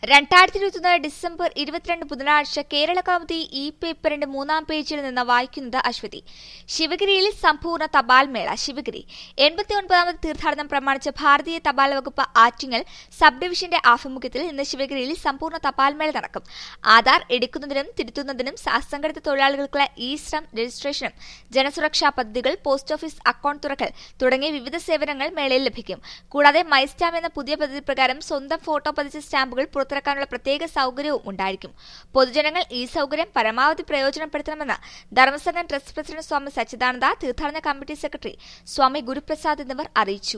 രണ്ടായിരത്തി ഇരുപത്തൊന്ന് ഡിസംബർ ഇരുപത്തിരണ്ട് ബുധനാഴ്ച കേരള കൗമുദി ഈ പേപ്പറിന്റെ മൂന്നാം പേജിൽ നിന്ന് വായിക്കുന്നത് അശ്വതി ശിവഗിരിയിൽ സമ്പൂർണ്ണ തപാൽ മേള ശിവഗിരി എൺപത്തിയൊൻപതാമത് തീർത്ഥാടനം പ്രമാണിച്ച് ഭാരതീയ തപാൽ വകുപ്പ് ആറ്റിങ്ങൽ സബ് ഡിവിഷന്റെ ആഭിമുഖ്യത്തിൽ ഇന്ന് ശിവഗിരിയിൽ സമ്പൂർണ്ണ തപാൽ മേള നടക്കും ആധാർ എടുക്കുന്നതിനും തിരുത്തുന്നതിനും അസംഘടിത തൊഴിലാളികൾക്കുള്ള ഇ ശ്രം രജിസ്ട്രേഷനും ജനസുരക്ഷാ പദ്ധതികൾ പോസ്റ്റ് ഓഫീസ് അക്കൌണ്ട് തുറക്കൽ തുടങ്ങിയ വിവിധ സേവനങ്ങൾ മേളയിൽ ലഭിക്കും കൂടാതെ മൈസ്റ്റാം എന്ന പുതിയ പദ്ധതി പ്രകാരം സ്വന്തം ഫോട്ടോ പതിച്ച സ്റ്റാമ്പുകൾ പുറത്തിറക്കാനുള്ള പ്രത്യേക സൌകര്യവും ഉണ്ടായിരിക്കും പൊതുജനങ്ങൾ ഈ സൌകര്യം പരമാവധി പ്രയോജനപ്പെടുത്തണമെന്ന് ധർമ്മസംഘം ട്രസ്റ്റ് പ്രസിഡന്റ് സ്വാമി സച്ചിദാനന്ദ തീർത്ഥാടന കമ്മിറ്റി സെക്രട്ടറി സ്വാമി ഗുരുപ്രസാദ് എന്നിവർ അറിയിച്ചു